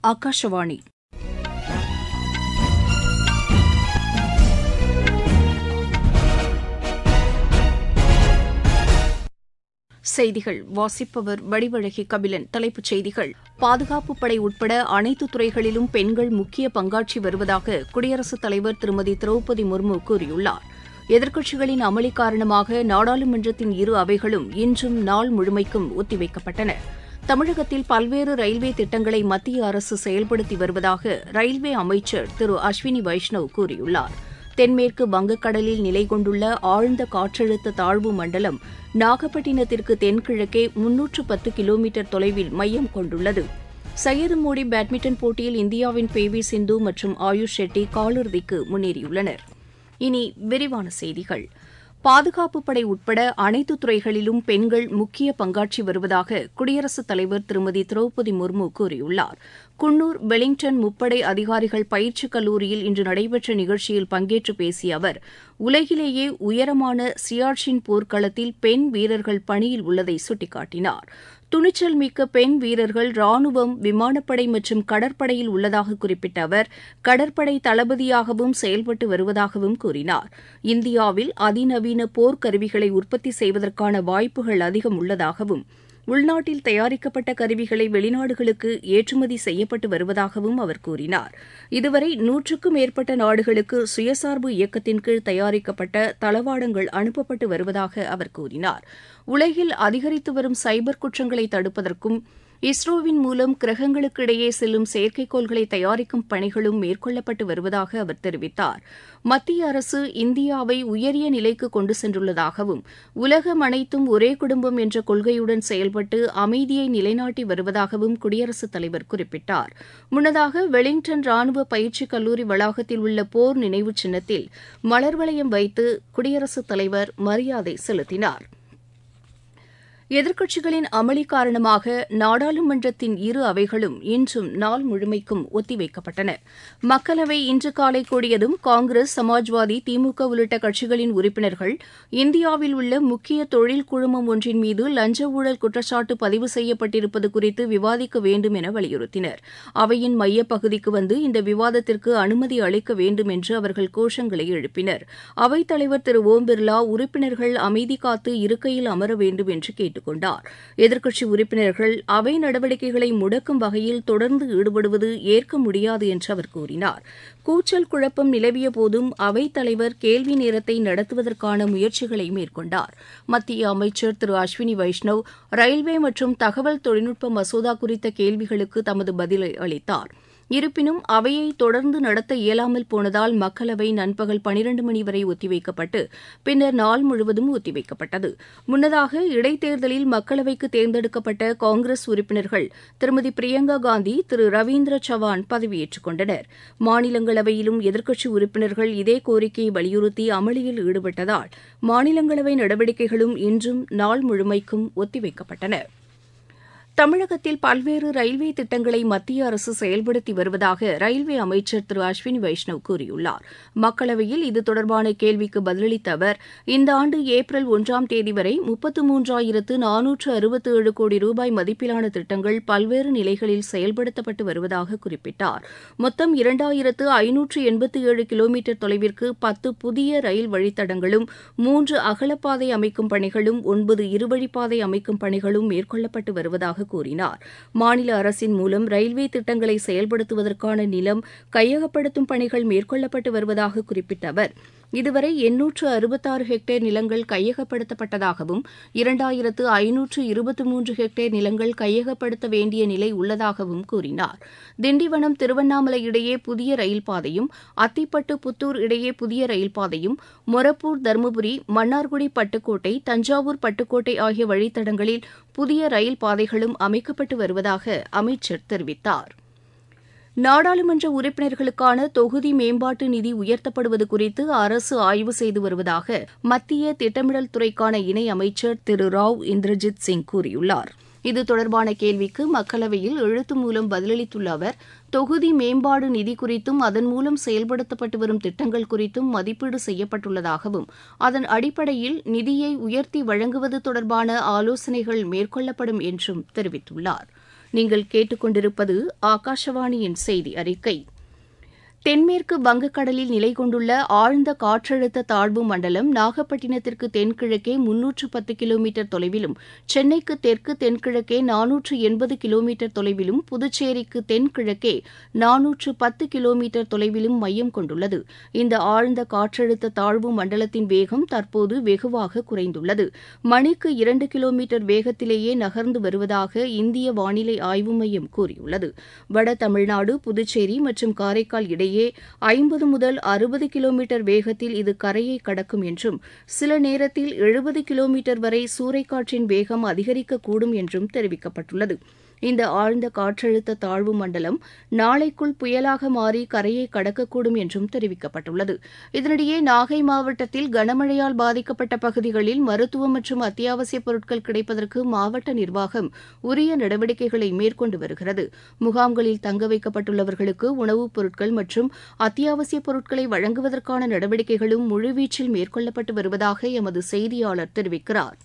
ஆகாஷவாணி செய்திகள் வாசிப்பவர் வடிவழகி கபிலன் தலைப்புச் செய்திகள் பாதுகாப்புப் படை உட்பட அனைத்து துறைகளிலும் பெண்கள் முக்கிய பங்காற்றி வருவதாக குடியரசுத் தலைவர் திருமதி திரௌபதி முர்மு கூறியுள்ளார் எதிர்க்கட்சிகளின் அமளி காரணமாக நாடாளுமன்றத்தின் இரு அவைகளும் இன்றும் நாள் முழுமைக்கும் ஒத்திவைக்கப்பட்டன தமிழகத்தில் பல்வேறு ரயில்வே திட்டங்களை மத்திய அரசு செயல்படுத்தி வருவதாக ரயில்வே அமைச்சர் திரு அஸ்வினி வைஷ்ணவ் கூறியுள்ளார் தென்மேற்கு வங்கக்கடலில் நிலை கொண்டுள்ள ஆழ்ந்த காற்றழுத்த தாழ்வு மண்டலம் நாகப்பட்டினத்திற்கு தென்கிழக்கே முன்னூற்று பத்து கிலோமீட்டர் தொலைவில் மையம் கொண்டுள்ளது சையது மோடி பேட்மிண்டன் போட்டியில் இந்தியாவின் பி வி சிந்து மற்றும் ஆயுஷ் ஷெட்டி காலிறுதிக்கு முன்னேறியுள்ளனர் இனி விரிவான செய்திகள் பாதுகாப்புப் படை உட்பட அனைத்து துறைகளிலும் பெண்கள் முக்கிய பங்காற்றி வருவதாக குடியரசுத் தலைவர் திருமதி திரௌபதி முர்மு கூறியுள்ளார் குன்னூர் வெலிங்டன் முப்படை அதிகாரிகள் பயிற்சிக் கல்லூரியில் இன்று நடைபெற்ற நிகழ்ச்சியில் பங்கேற்று பேசிய அவர் உலகிலேயே உயரமான சியாச்சின் போர்க்களத்தில் பெண் வீரர்கள் பணியில் உள்ளதை சுட்டிக்காட்டினார் துணிச்சல் மிக்க பெண் வீரர்கள் ராணுவம் விமானப்படை மற்றும் கடற்படையில் உள்ளதாக குறிப்பிட்ட அவர் கடற்படை தளபதியாகவும் செயல்பட்டு வருவதாகவும் கூறினார் இந்தியாவில் அதிநவீன போர்க்கருவிகளை உற்பத்தி செய்வதற்கான வாய்ப்புகள் அதிகம் உள்ளதாகவும் உள்நாட்டில் தயாரிக்கப்பட்ட கருவிகளை வெளிநாடுகளுக்கு ஏற்றுமதி செய்யப்பட்டு வருவதாகவும் அவர் கூறினார் இதுவரை நூற்றுக்கும் மேற்பட்ட நாடுகளுக்கு சுயசார்பு இயக்கத்தின் கீழ் தயாரிக்கப்பட்ட தளவாடங்கள் அனுப்பப்பட்டு வருவதாக அவர் கூறினார் உலகில் அதிகரித்து வரும் சைபர் குற்றங்களை தடுப்பதற்கும் இஸ்ரோவின் மூலம் கிரகங்களுக்கு இடையே செல்லும் செயற்கைக்கோள்களை தயாரிக்கும் பணிகளும் மேற்கொள்ளப்பட்டு வருவதாக அவர் தெரிவித்தார் மத்திய அரசு இந்தியாவை உயரிய நிலைக்கு கொண்டு சென்றுள்ளதாகவும் உலகம் அனைத்தும் ஒரே குடும்பம் என்ற கொள்கையுடன் செயல்பட்டு அமைதியை நிலைநாட்டி வருவதாகவும் குடியரசுத் தலைவர் குறிப்பிட்டார் முன்னதாக வெலிங்டன் ராணுவ பயிற்சி கல்லூரி வளாகத்தில் உள்ள போர் நினைவு சின்னத்தில் மலர் வளையம் வைத்து குடியரசுத் தலைவர் மரியாதை செலுத்தினார் எதிர்க்கட்சிகளின் அமளி காரணமாக நாடாளுமன்றத்தின் இரு அவைகளும் இன்றும் நாள் முழுமைக்கும் ஒத்திவைக்கப்பட்டன மக்களவை இன்று காலை கூடியதும் காங்கிரஸ் சமாஜ்வாதி திமுக உள்ளிட்ட கட்சிகளின் உறுப்பினர்கள் இந்தியாவில் உள்ள முக்கிய தொழில் குழுமம் ஒன்றின் மீது லஞ்ச ஊழல் குற்றச்சாட்டு பதிவு செய்யப்பட்டிருப்பது குறித்து விவாதிக்க வேண்டும் என வலியுறுத்தினர் அவையின் மையப்பகுதிக்கு வந்து இந்த விவாதத்திற்கு அனுமதி அளிக்க வேண்டும் என்று அவர்கள் கோஷங்களை எழுப்பினர் அவைத்தலைவர் திரு ஓம் பிர்லா உறுப்பினர்கள் அமைதி காத்து இருக்கையில் அமர வேண்டும் என்று கேட்டார் கேட்டுக் கொண்டார் எதிர்க்கட்சி உறுப்பினர்கள் அவை நடவடிக்கைகளை முடக்கும் வகையில் தொடர்ந்து ஈடுபடுவது ஏற்க முடியாது என்று அவர் கூறினார் கூச்சல் குழப்பம் நிலவிய போதும் அவைத் தலைவர் கேள்வி நேரத்தை நடத்துவதற்கான முயற்சிகளை மேற்கொண்டார் மத்திய அமைச்சர் திரு அஸ்வினி வைஷ்ணவ் ரயில்வே மற்றும் தகவல் தொழில்நுட்ப மசோதா குறித்த கேள்விகளுக்கு தமது பதிலை அளித்தார் இருப்பினும் அவையை தொடர்ந்து நடத்த இயலாமல் போனதால் மக்களவை நண்பகல் பனிரண்டு மணி வரை ஒத்திவைக்கப்பட்டு பின்னர் நாள் முழுவதும் ஒத்திவைக்கப்பட்டது முன்னதாக இடைத்தேர்தலில் மக்களவைக்கு தேர்ந்தெடுக்கப்பட்ட காங்கிரஸ் உறுப்பினர்கள் திருமதி பிரியங்கா காந்தி திரு ரவீந்திர சவான் பதவியேற்றுக் கொண்டனர் மாநிலங்களவையிலும் எதிர்க்கட்சி உறுப்பினர்கள் இதே கோரிக்கையை வலியுறுத்தி அமளியில் ஈடுபட்டதால் மாநிலங்களவை நடவடிக்கைகளும் இன்றும் நாள் முழுமைக்கும் ஒத்திவைக்கப்பட்டன தமிழகத்தில் பல்வேறு ரயில்வே திட்டங்களை மத்திய அரசு செயல்படுத்தி வருவதாக ரயில்வே அமைச்சர் திரு அஸ்வினி வைஷ்ணவ் கூறியுள்ளார் மக்களவையில் இது தொடர்பான கேள்விக்கு பதிலளித்த அவர் இந்த ஆண்டு ஏப்ரல் ஒன்றாம் தேதி வரை முப்பத்து மூன்றாயிரத்து நானூற்று அறுபத்து ஏழு கோடி ரூபாய் மதிப்பிலான திட்டங்கள் பல்வேறு நிலைகளில் செயல்படுத்தப்பட்டு வருவதாக குறிப்பிட்டார் மொத்தம் இரண்டாயிரத்து ஐநூற்று எண்பத்தி ஏழு கிலோமீட்டர் தொலைவிற்கு பத்து புதிய ரயில் வழித்தடங்களும் மூன்று அகலப்பாதை அமைக்கும் பணிகளும் ஒன்பது இருவழிப்பாதை அமைக்கும் பணிகளும் மேற்கொள்ளப்பட்டு வருவதாக கூறினார் மாநில அரசின் மூலம் ரயில்வே திட்டங்களை செயல்படுத்துவதற்கான நிலம் கையகப்படுத்தும் பணிகள் மேற்கொள்ளப்பட்டு வருவதாக குறிப்பிட்ட அவர் இதுவரை எண்ணூற்று அறுபத்தாறு ஹெக்டேர் நிலங்கள் கையகப்படுத்தப்பட்டதாகவும் இரண்டாயிரத்து ஐநூற்று இருபத்தி மூன்று ஹெக்டேர் நிலங்கள் கையகப்படுத்த வேண்டிய நிலை உள்ளதாகவும் கூறினார் திண்டிவனம் திருவண்ணாமலை இடையே புதிய ரயில் பாதையும் அத்திப்பட்டு புத்தூர் இடையே புதிய ரயில் பாதையும் மொரப்பூர் தருமபுரி மன்னார்குடி பட்டுக்கோட்டை தஞ்சாவூர் பட்டுக்கோட்டை ஆகிய வழித்தடங்களில் புதிய ரயில் பாதைகளும் அமைக்கப்பட்டு வருவதாக அமைச்சர் தெரிவித்தார் நாடாளுமன்ற உறுப்பினர்களுக்கான தொகுதி மேம்பாட்டு நிதி உயர்த்தப்படுவது குறித்து அரசு ஆய்வு செய்து வருவதாக மத்திய திட்டமிடல் துறைக்கான இணை அமைச்சர் திரு ராவ் இந்திரஜித் சிங் கூறியுள்ளார் இது தொடர்பான கேள்விக்கு மக்களவையில் எழுத்து மூலம் பதிலளித்துள்ள அவர் தொகுதி மேம்பாடு நிதி குறித்தும் அதன் மூலம் செயல்படுத்தப்பட்டு வரும் திட்டங்கள் குறித்தும் மதிப்பீடு செய்யப்பட்டுள்ளதாகவும் அதன் அடிப்படையில் நிதியை உயர்த்தி வழங்குவது தொடர்பான ஆலோசனைகள் மேற்கொள்ளப்படும் என்றும் தெரிவித்துள்ளார் நீங்கள் கேட்டுக்கொண்டிருப்பது ஆகாஷவாணியின் செய்தி அறிக்கை தென்மேற்கு வங்கக்கடலில் நிலை கொண்டுள்ள ஆழ்ந்த காற்றழுத்த தாழ்வு மண்டலம் நாகப்பட்டினத்திற்கு தென்கிழக்கே முன்னூற்று பத்து கிலோமீட்டர் தொலைவிலும் சென்னைக்கு தெற்கு தென்கிழக்கே நானூற்று எண்பது கிலோமீட்டர் தொலைவிலும் புதுச்சேரிக்கு தென்கிழக்கே நானூற்று பத்து கிலோமீட்டர் தொலைவிலும் மையம் கொண்டுள்ளது இந்த ஆழ்ந்த காற்றழுத்த தாழ்வு மண்டலத்தின் வேகம் தற்போது வெகுவாக குறைந்துள்ளது மணிக்கு இரண்டு கிலோமீட்டர் வேகத்திலேயே நகர்ந்து வருவதாக இந்திய வானிலை ஆய்வு மையம் கூறியுள்ளது வட தமிழ்நாடு புதுச்சேரி மற்றும் காரைக்கால் இடையே இடையே ஐம்பது முதல் அறுபது கிலோமீட்டர் வேகத்தில் இது கரையை கடக்கும் என்றும் சில நேரத்தில் எழுபது கிலோமீட்டர் வரை சூறைக்காற்றின் வேகம் அதிகரிக்கக்கூடும் என்றும் தெரிவிக்கப்பட்டுள்ளது இந்த ஆழ்ந்த காற்றழுத்த தாழ்வு மண்டலம் நாளைக்குள் புயலாக மாறி கரையை கடக்கக்கூடும் என்றும் தெரிவிக்கப்பட்டுள்ளது இதனிடையே நாகை மாவட்டத்தில் கனமழையால் பாதிக்கப்பட்ட பகுதிகளில் மருத்துவம் மற்றும் அத்தியாவசியப் பொருட்கள் கிடைப்பதற்கு மாவட்ட நிர்வாகம் உரிய நடவடிக்கைகளை மேற்கொண்டு வருகிறது முகாம்களில் தங்க வைக்கப்பட்டுள்ளவர்களுக்கு உணவுப் பொருட்கள் மற்றும் அத்தியாவசியப் பொருட்களை வழங்குவதற்கான நடவடிக்கைகளும் முழுவீச்சில் மேற்கொள்ளப்பட்டு வருவதாக எமது செய்தியாளர் தெரிவிக்கிறார்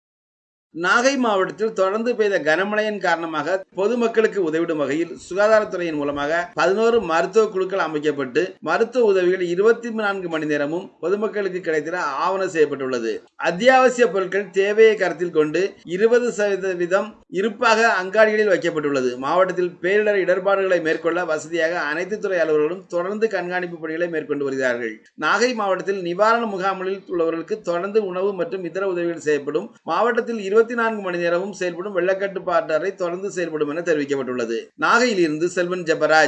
நாகை மாவட்டத்தில் தொடர்ந்து பெய்த கனமழையின் காரணமாக பொதுமக்களுக்கு உதவிடும் வகையில் சுகாதாரத்துறையின் மூலமாக பதினோரு மருத்துவ குழுக்கள் அமைக்கப்பட்டு மருத்துவ உதவிகள் இருபத்தி நான்கு மணி நேரமும் பொதுமக்களுக்கு கிடைத்திட ஆவணம் செய்யப்பட்டுள்ளது அத்தியாவசிய பொருட்கள் தேவையை கருத்தில் கொண்டு இருபது சதவீதம் இருப்பாக அங்காடிகளில் வைக்கப்பட்டுள்ளது மாவட்டத்தில் பேரிடர் இடர்பாடுகளை மேற்கொள்ள வசதியாக அனைத்து துறை அலுவலர்களும் தொடர்ந்து கண்காணிப்பு பணிகளை மேற்கொண்டு வருகிறார்கள் நாகை மாவட்டத்தில் நிவாரண முகாம்களில் உள்ளவர்களுக்கு தொடர்ந்து உணவு மற்றும் இதர உதவிகள் செய்யப்படும் மாவட்டத்தில் இருபது இருபத்தி நான்கு மணி நேரமும் செயல்படும் வெள்ளக்கட்டுப்பாட்டு அறை தொடர்ந்து செயல்படும் என தெரிவிக்கப்பட்டுள்ளது நாகையில் இருந்து செல்வன் ஜெபராஜ்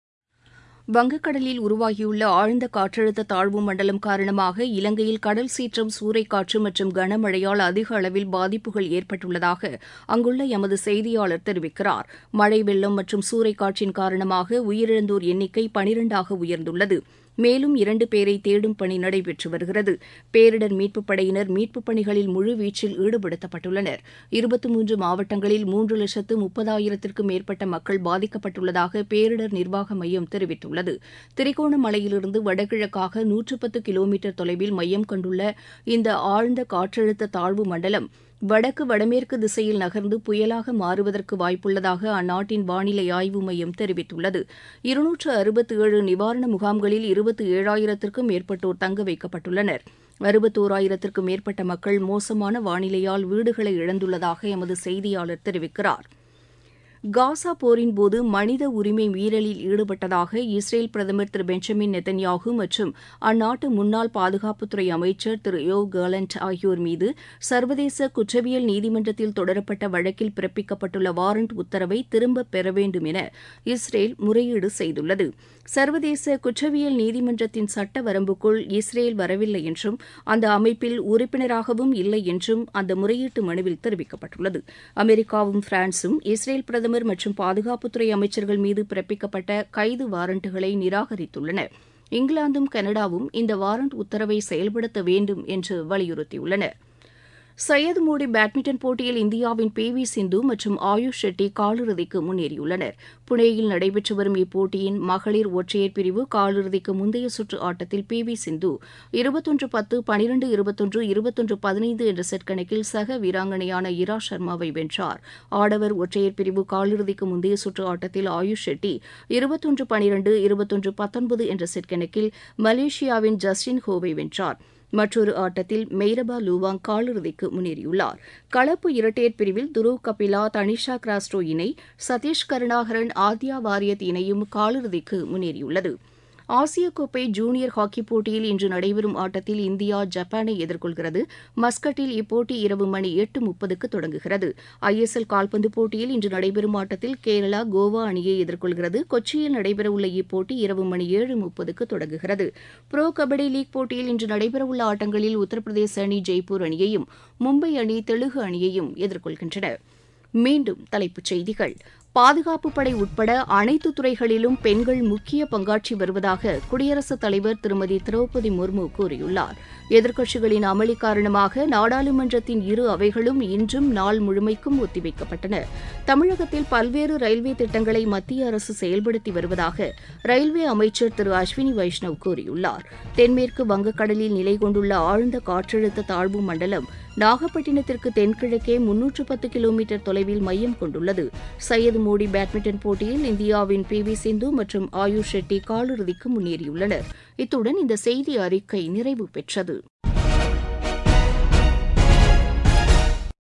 வங்கக்கடலில் உருவாகியுள்ள ஆழ்ந்த காற்றழுத்த தாழ்வு மண்டலம் காரணமாக இலங்கையில் கடல் சீற்றம் சூறைக்காற்று மற்றும் கனமழையால் அதிக அளவில் பாதிப்புகள் ஏற்பட்டுள்ளதாக அங்குள்ள எமது செய்தியாளர் தெரிவிக்கிறார் மழை வெள்ளம் மற்றும் சூறைக்காற்றின் காரணமாக உயிரிழந்தோர் எண்ணிக்கை பனிரெண்டாக உயர்ந்துள்ளது மேலும் இரண்டு பேரை தேடும் பணி நடைபெற்று வருகிறது பேரிடர் மீட்புப் படையினர் மீட்புப் பணிகளில் முழுவீச்சில் ஈடுபடுத்தப்பட்டுள்ளனர் இருபத்தி மூன்று மாவட்டங்களில் மூன்று லட்சத்து முப்பதாயிரத்திற்கும் மேற்பட்ட மக்கள் பாதிக்கப்பட்டுள்ளதாக பேரிடர் நிர்வாக மையம் தெரிவித்துள்ளது திரிகோணமலையிலிருந்து வடகிழக்காக நூற்று பத்து கிலோமீட்டர் தொலைவில் மையம் கொண்டுள்ள இந்த ஆழ்ந்த காற்றழுத்த தாழ்வு மண்டலம் வடக்கு வடமேற்கு திசையில் நகர்ந்து புயலாக மாறுவதற்கு வாய்ப்புள்ளதாக அந்நாட்டின் வானிலை ஆய்வு மையம் தெரிவித்துள்ளது இருநூற்று அறுபத்தி ஏழு நிவாரண முகாம்களில் இருபத்தி ஏழாயிரத்திற்கும் மேற்பட்டோர் தங்க வைக்கப்பட்டுள்ளனர் அறுபத்தோராயிரத்திற்கும் மேற்பட்ட மக்கள் மோசமான வானிலையால் வீடுகளை இழந்துள்ளதாக எமது செய்தியாளர் தெரிவிக்கிறார் காசா போரின் போது மனித உரிமை மீறலில் ஈடுபட்டதாக இஸ்ரேல் பிரதமர் திரு பெஞ்சமின் நெத்தன்யாகு மற்றும் அந்நாட்டு முன்னாள் பாதுகாப்புத்துறை அமைச்சர் திரு யோ கேலண்ட் ஆகியோர் மீது சர்வதேச குற்றவியல் நீதிமன்றத்தில் தொடரப்பட்ட வழக்கில் பிறப்பிக்கப்பட்டுள்ள வாரண்ட் உத்தரவை திரும்பப் பெற வேண்டும் என இஸ்ரேல் முறையீடு செய்துள்ளது சர்வதேச குற்றவியல் நீதிமன்றத்தின் சட்ட வரம்புக்குள் இஸ்ரேல் வரவில்லை என்றும் அந்த அமைப்பில் உறுப்பினராகவும் இல்லை என்றும் அந்த முறையீட்டு மனுவில் தெரிவிக்கப்பட்டுள்ளது அமெரிக்காவும் பிரான்சும் இஸ்ரேல் பிரதமர் மற்றும் பாதுகாப்புத்துறை அமைச்சர்கள் மீது பிறப்பிக்கப்பட்ட கைது வாரண்டுகளை நிராகரித்துள்ளன இங்கிலாந்தும் கனடாவும் இந்த வாரண்ட் உத்தரவை செயல்படுத்த வேண்டும் என்று வலியுறுத்தியுள்ளன சையது மோடி பேட்மிண்டன் போட்டியில் இந்தியாவின் பி வி சிந்து மற்றும் ஆயுஷ் ஷெட்டி காலிறுதிக்கு முன்னேறியுள்ளனர் புனேயில் நடைபெற்று வரும் இப்போட்டியின் மகளிர் ஒற்றையர் பிரிவு காலிறுதிக்கு முந்தைய சுற்று ஆட்டத்தில் பி வி சிந்து இருபத்தொன்று பத்து பனிரெண்டு இருபத்தொன்று இருபத்தொன்று பதினைந்து என்ற செட் கணக்கில் சக வீராங்கனையான இரா சர்மாவை வென்றார் ஆடவர் ஒற்றையர் பிரிவு காலிறுதிக்கு முந்தைய சுற்று ஆட்டத்தில் ஆயுஷ் ஷெட்டி இருபத்தொன்று பனிரெண்டு இருபத்தொன்று பத்தொன்பது என்ற செட் கணக்கில் மலேசியாவின் ஜஸ்டின் ஹோவை வென்றார் மற்றொரு ஆட்டத்தில் மெய்ரபா லூவாங் காலிறுதிக்கு முன்னேறியுள்ளார் கலப்பு இரட்டையர் பிரிவில் துருவ் கபிலா தனிஷா கிராஸ்டோ இணை சதீஷ் கருணாகரன் ஆத்யா வாரியத் இணையும் காலிறுதிக்கு முன்னேறியுள்ளது ஆசிய கோப்பை ஜூனியர் ஹாக்கி போட்டியில் இன்று நடைபெறும் ஆட்டத்தில் இந்தியா ஜப்பானை எதிர்கொள்கிறது மஸ்கட்டில் இப்போட்டி இரவு மணி எட்டு முப்பதுக்கு தொடங்குகிறது ஐஎஸ்எல் கால்பந்து போட்டியில் இன்று நடைபெறும் ஆட்டத்தில் கேரளா கோவா அணியை எதிர்கொள்கிறது கொச்சியில் நடைபெறவுள்ள இப்போட்டி இரவு மணி ஏழு முப்பதுக்கு தொடங்குகிறது புரோ கபடி லீக் போட்டியில் இன்று நடைபெறவுள்ள ஆட்டங்களில் உத்தரப்பிரதேச அணி ஜெய்ப்பூர் அணியையும் மும்பை அணி தெலுங்கு அணியையும் எதிர்கொள்கின்றன மீண்டும் தலைப்புச் செய்திகள் பாதுகாப்பு படை உட்பட அனைத்து துறைகளிலும் பெண்கள் முக்கிய பங்காற்றி வருவதாக குடியரசுத் தலைவர் திருமதி திரௌபதி முர்மு கூறியுள்ளார் எதிர்க்கட்சிகளின் அமளி காரணமாக நாடாளுமன்றத்தின் இரு அவைகளும் இன்றும் நாள் முழுமைக்கும் ஒத்திவைக்கப்பட்டன தமிழகத்தில் பல்வேறு ரயில்வே திட்டங்களை மத்திய அரசு செயல்படுத்தி வருவதாக ரயில்வே அமைச்சர் திரு அஸ்வினி வைஷ்ணவ் கூறியுள்ளார் தென்மேற்கு வங்கக்கடலில் நிலை கொண்டுள்ள ஆழ்ந்த காற்றழுத்த தாழ்வு மண்டலம் நாகப்பட்டினத்திற்கு தென்கிழக்கே முன்னூற்று பத்து கிலோமீட்டர் தொலைவில் மையம் கொண்டுள்ளது சையது மோடி பேட்மிண்டன் போட்டியில் இந்தியாவின் பி வி சிந்து மற்றும் ஆயுஷ் ஷெட்டி காலிறுதிக்கு முன்னேறியுள்ளனர் இத்துடன் இந்த செய்தி அறிக்கை நிறைவு பெற்றது